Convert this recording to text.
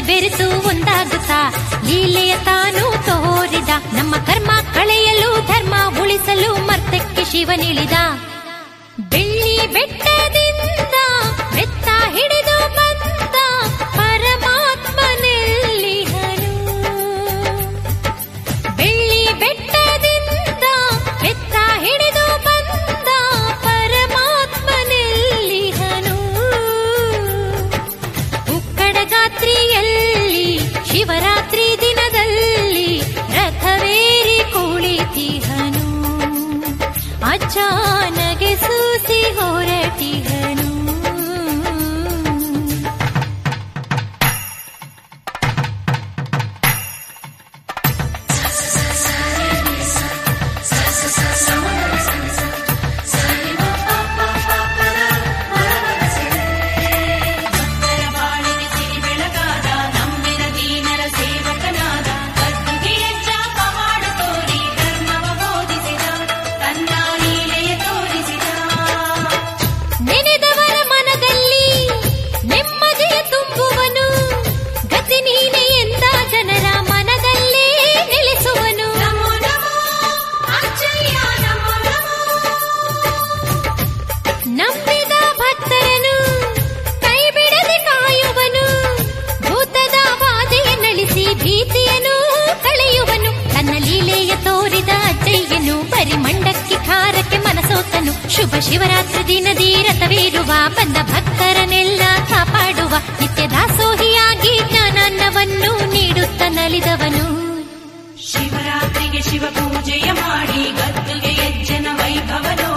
ಬೆರೆತು ಒಂದಾಗುತ್ತಾ ಲೀಲೆಯ ತಾನು ತೋರಿದ ನಮ್ಮ ಕರ್ಮ ಕಳೆಯಲು ಧರ್ಮ ಉಳಿಸಲು ಮರ್ತಕ್ಕೆ ಶಿವನಿಳಿದ ಬೆಳ್ಳಿ ಬೆಟ್ಟದಿಂದ ಬೆತ್ತ ಹಿಡಿದು ಬಂದ ಪರಮಾತ್ಮನೆಲ್ಲಿಹನು ಬೆಳ್ಳಿ ಬೆಟ್ಟದಿಂದ ಬೆತ್ತ ಹಿಡಿದು ಬಂದ ಪರಮಾತ್ಮನೆಲ್ಲಿಹನು ಉಕ್ಕಡಗಾತ್ರಿಯಲ್ಲಿ ಶಿವರಾತ್ರಿ ದಿನದಲ್ಲಿ ರಥವೇರಿ ಕುಳಿತಿಹನು ಅಚಾನಗೆ ಸೂಸಿ ಹೊರಟಿಹನು ಬಾಳಿಗೆ ಸಿರಿ ಬೆಳಗಾದ ನಂಬಿದ ದೀನರ ಸೇವಕನಾದ ಕತ್ತಿಗೆ ಹೆಜ್ಜ ಪವಾಡ ತೋರಿ ಧರ್ಮವ ಬೋಧಿಸಿದ ತನ್ನ ಲೀಲೆಯ ತೋರಿಸಿದ ನೆನೆದವರ ಮನದಲ್ಲಿ ನೆಮ್ಮದಿಯ ತುಂಬುವನು ಗತಿ ನೀನೆ ಎಂದ ಜನರ ಮನದಲ್ಲೇ ನೆಲೆಸುವನು ನಮೋ ನಮೋ ಅಚ್ಚಯ್ಯ ನಮೋ ನಮೋ ನಂಬಿದ ಭಕ್ತರನು ಕೈ ಬಿಡದೆ ಕಾಯುವನು ಭೂತದ ಬಾಧೆಯ ನಳಿಸಿ ಭೀತಿಯನು ಕಳೆಯುವನು ತನ್ನ ಲೀಲೆಯ ತೋರಿದ ಅಜ್ಜಯ್ಯನು ಪರಿಮಂಡಕ್ಕೆ ಖಾರಕ್ಕೆ ಮನಸೋತನು ಶುಭ ಶಿವರಾತ್ರಿ ದಿನದಿ ರಥವೇರುವ ಬಂದ ಭಕ್ತರನ್ನೆಲ್ಲ ಕಾಪಾಡುವ ನಿತ್ಯ ದಾಸೋಹಿಯಾಗಿ ಜ್ಞಾನಾನ್ನವನ್ನು ನೀಡುತ್ತ ನಲಿದವನು ಶಿವರಾತ್ರಿಗೆ ಶಿವ ಪೂಜೆಯ ಮಾಡಿ ಗದ್ದುಗೆ ಯಜ್ಜನ ವೈಭವ ನೋಡಿ